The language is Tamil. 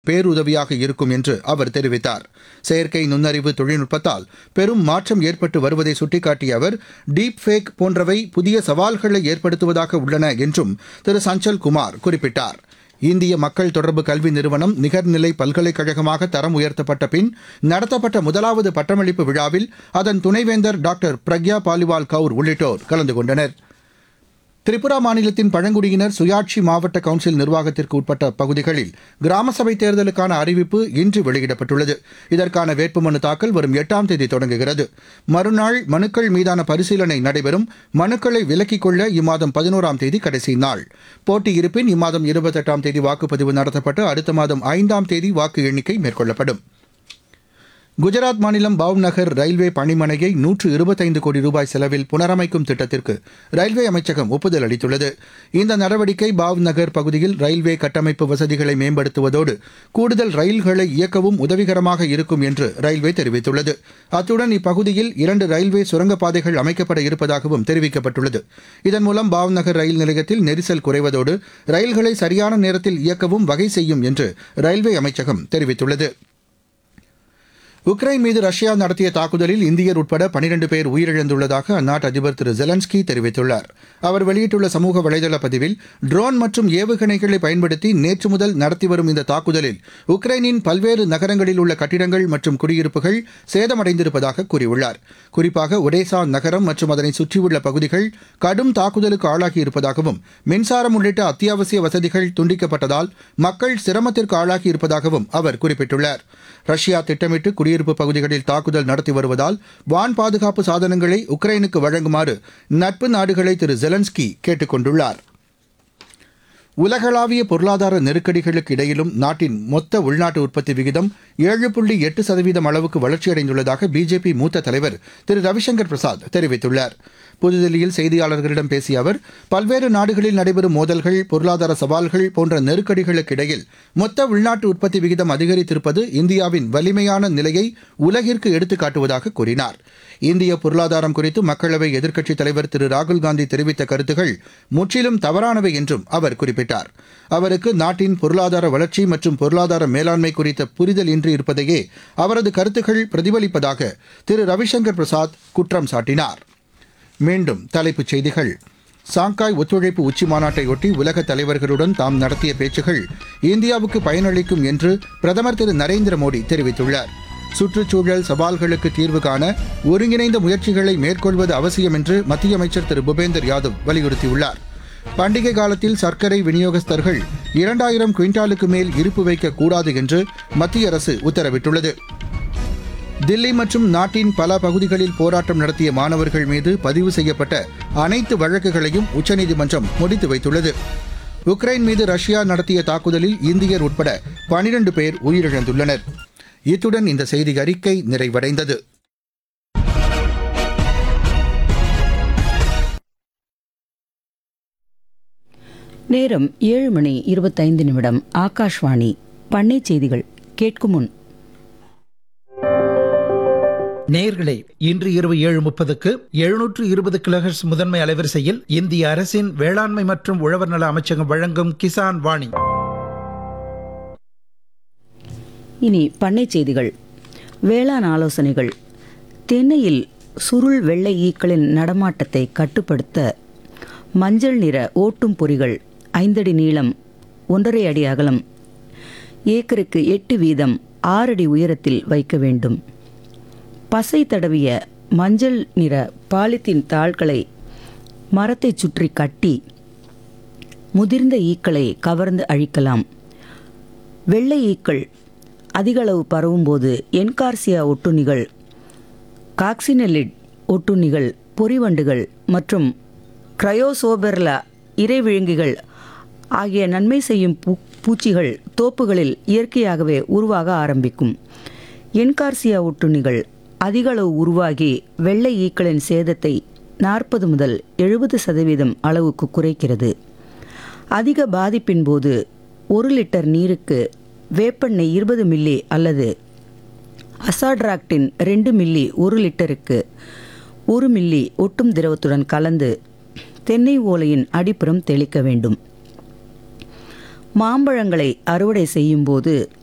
பேருதவியாக இருக்கும் என்று அவர் தெரிவித்தார் செயற்கை நுண்ணறிவு தொழில்நுட்பத்தால் பெரும் மாற்றம் ஏற்பட்டு வருவதை சுட்டிக்காட்டிய அவர் டீப் ஃபேக் போன்றவை புதிய சவால்களை ஏற்படுத்துவதாக உள்ளன என்றும் திரு சஞ்சல் குமார் குறிப்பிட்டார் இந்திய மக்கள் தொடர்பு கல்வி நிறுவனம் நிகர்நிலை பல்கலைக்கழகமாக தரம் உயர்த்தப்பட்ட பின் நடத்தப்பட்ட முதலாவது பட்டமளிப்பு விழாவில் அதன் துணைவேந்தர் டாக்டர் பிரக்யா பாலிவால் கவுர் உள்ளிட்டோர் கலந்து கொண்டனர் திரிபுரா மாநிலத்தின் பழங்குடியினர் சுயாட்சி மாவட்ட கவுன்சில் நிர்வாகத்திற்கு உட்பட்ட பகுதிகளில் கிராம சபை தேர்தலுக்கான அறிவிப்பு இன்று வெளியிடப்பட்டுள்ளது இதற்கான வேட்புமனு தாக்கல் வரும் எட்டாம் தேதி தொடங்குகிறது மறுநாள் மனுக்கள் மீதான பரிசீலனை நடைபெறும் மனுக்களை விலக்கிக் கொள்ள இம்மாதம் பதினோராம் தேதி கடைசி நாள் போட்டி இருப்பின் இம்மாதம் இருபத்தெட்டாம் தேதி வாக்குப்பதிவு நடத்தப்பட்டு அடுத்த மாதம் ஐந்தாம் தேதி வாக்கு எண்ணிக்கை மேற்கொள்ளப்படும் குஜராத் மாநிலம் பாவ்நகர் ரயில்வே பணிமனையை நூற்று இருபத்தைந்து கோடி ரூபாய் செலவில் புனரமைக்கும் திட்டத்திற்கு ரயில்வே அமைச்சகம் ஒப்புதல் அளித்துள்ளது இந்த நடவடிக்கை பாவ்நகர் பகுதியில் ரயில்வே கட்டமைப்பு வசதிகளை மேம்படுத்துவதோடு கூடுதல் ரயில்களை இயக்கவும் உதவிகரமாக இருக்கும் என்று ரயில்வே தெரிவித்துள்ளது அத்துடன் இப்பகுதியில் இரண்டு ரயில்வே சுரங்கப்பாதைகள் அமைக்கப்பட இருப்பதாகவும் தெரிவிக்கப்பட்டுள்ளது இதன் மூலம் பாவ்நகர் ரயில் நிலையத்தில் நெரிசல் குறைவதோடு ரயில்களை சரியான நேரத்தில் இயக்கவும் வகை செய்யும் என்று ரயில்வே அமைச்சகம் தெரிவித்துள்ளது உக்ரைன் மீது ரஷ்யா நடத்திய தாக்குதலில் இந்தியர் உட்பட பனிரண்டு பேர் உயிரிழந்துள்ளதாக அந்நாட்டு அதிபர் திரு ஜெலன்ஸ்கி தெரிவித்துள்ளார் அவர் வெளியிட்டுள்ள சமூக வலைதள பதிவில் ட்ரோன் மற்றும் ஏவுகணைகளை பயன்படுத்தி நேற்று முதல் நடத்தி வரும் இந்த தாக்குதலில் உக்ரைனின் பல்வேறு நகரங்களில் உள்ள கட்டிடங்கள் மற்றும் குடியிருப்புகள் சேதமடைந்திருப்பதாக கூறியுள்ளார் குறிப்பாக ஒடேசா நகரம் மற்றும் அதனை சுற்றியுள்ள பகுதிகள் கடும் தாக்குதலுக்கு ஆளாகியிருப்பதாகவும் மின்சாரம் உள்ளிட்ட அத்தியாவசிய வசதிகள் துண்டிக்கப்பட்டதால் மக்கள் சிரமத்திற்கு ஆளாகியிருப்பதாகவும் அவர் குறிப்பிட்டுள்ளார் ரஷ்யா திட்டமிட்டு குடியிருப்பு பகுதிகளில் தாக்குதல் நடத்தி வருவதால் வான் பாதுகாப்பு சாதனங்களை உக்ரைனுக்கு வழங்குமாறு நட்பு நாடுகளை திரு ஜெலன்ஸ்கி கேட்டுக் கொண்டுள்ளார் உலகளாவிய பொருளாதார நெருக்கடிகளுக்கு இடையிலும் நாட்டின் மொத்த உள்நாட்டு உற்பத்தி விகிதம் ஏழு புள்ளி எட்டு சதவீதம் அளவுக்கு வளர்ச்சியடைந்துள்ளதாக பிஜேபி மூத்த தலைவர் திரு ரவிசங்கர் பிரசாத் தெரிவித்துள்ளார் புதுதில்லியில் செய்தியாளர்களிடம் பேசிய அவர் பல்வேறு நாடுகளில் நடைபெறும் மோதல்கள் பொருளாதார சவால்கள் போன்ற நெருக்கடிகளுக்கு இடையில் மொத்த உள்நாட்டு உற்பத்தி விகிதம் அதிகரித்திருப்பது இந்தியாவின் வலிமையான நிலையை உலகிற்கு எடுத்துக் காட்டுவதாக கூறினார் இந்திய பொருளாதாரம் குறித்து மக்களவை எதிர்க்கட்சித் தலைவர் திரு ராகுல்காந்தி தெரிவித்த கருத்துகள் முற்றிலும் தவறானவை என்றும் அவர் குறிப்பிட்டார் அவருக்கு நாட்டின் பொருளாதார வளர்ச்சி மற்றும் பொருளாதார மேலாண்மை குறித்த புரிதல் இன்றி இருப்பதையே அவரது கருத்துக்கள் பிரதிபலிப்பதாக திரு ரவிசங்கர் பிரசாத் குற்றம் சாட்டினார் மீண்டும் தலைப்புச் செய்திகள் சாங்காய் ஒத்துழைப்பு உச்சி மாநாட்டையொட்டி உலக தலைவர்களுடன் தாம் நடத்திய பேச்சுகள் இந்தியாவுக்கு பயனளிக்கும் என்று பிரதமர் திரு நரேந்திர மோடி தெரிவித்துள்ளார் சுற்றுச்சூழல் சவால்களுக்கு தீர்வு காண ஒருங்கிணைந்த முயற்சிகளை மேற்கொள்வது அவசியம் என்று மத்திய அமைச்சர் திரு பூபேந்தர் யாதவ் வலியுறுத்தியுள்ளார் பண்டிகை காலத்தில் சர்க்கரை விநியோகஸ்தர்கள் இரண்டாயிரம் குவிண்டாலுக்கு மேல் இருப்பு வைக்கக்கூடாது என்று மத்திய அரசு உத்தரவிட்டுள்ளது தில்லி மற்றும் நாட்டின் பல பகுதிகளில் போராட்டம் நடத்திய மாணவர்கள் மீது பதிவு செய்யப்பட்ட அனைத்து வழக்குகளையும் உச்சநீதிமன்றம் முடித்து வைத்துள்ளது உக்ரைன் மீது ரஷ்யா நடத்திய தாக்குதலில் இந்தியர் உட்பட பனிரண்டு பேர் உயிரிழந்துள்ளனர் இத்துடன் இந்த செய்தி அறிக்கை நிறைவடைந்தது நேரம் ஏழு மணி இருபத்தைந்து நிமிடம் ஆகாஷ்வாணி பண்ணை செய்திகள் கேட்கும் முன் நேயர்களே இன்று இரவு ஏழு முப்பதுக்கு எழுநூற்று இருபது கிலோஹெர்ட்ஸ் முதன்மை அலைவரிசையில் இந்திய அரசின் வேளாண்மை மற்றும் உழவர் நல அமைச்சகம் வழங்கும் கிசான் வாணி இனி பண்ணை செய்திகள் வேளாண் ஆலோசனைகள் தென்னையில் சுருள் வெள்ளை ஈக்களின் நடமாட்டத்தை கட்டுப்படுத்த மஞ்சள் நிற ஓட்டும் பொறிகள் ஐந்தடி நீளம் ஒன்றரை அடி அகலம் ஏக்கருக்கு எட்டு வீதம் ஆறடி உயரத்தில் வைக்க வேண்டும் பசை தடவிய மஞ்சள் நிற பாலித்தீன் தாள்களை மரத்தைச் சுற்றி கட்டி முதிர்ந்த ஈக்களை கவர்ந்து அழிக்கலாம் வெள்ளை ஈக்கள் அதிகளவு பரவும்போது என்கார்சியா ஒட்டுண்ணிகள் காக்சினெலிட் ஒட்டுண்ணிகள் பொறிவண்டுகள் மற்றும் கிரயோசோபெர்லா இறைவிழுங்கிகள் ஆகிய நன்மை செய்யும் பூ பூச்சிகள் தோப்புகளில் இயற்கையாகவே உருவாக ஆரம்பிக்கும் என்கார்சியா ஒட்டுண்ணிகள் அதிகளவு உருவாகி வெள்ளை ஈக்களின் சேதத்தை நாற்பது முதல் எழுபது சதவீதம் அளவுக்கு குறைக்கிறது அதிக பாதிப்பின் போது ஒரு லிட்டர் நீருக்கு வேப்பெண்ணெய் இருபது மில்லி அல்லது அசாட்ராக்டின் ரெண்டு மில்லி ஒரு லிட்டருக்கு ஒரு மில்லி ஒட்டும் திரவத்துடன் கலந்து தென்னை ஓலையின் அடிப்புறம் தெளிக்க வேண்டும் மாம்பழங்களை அறுவடை செய்யும்போது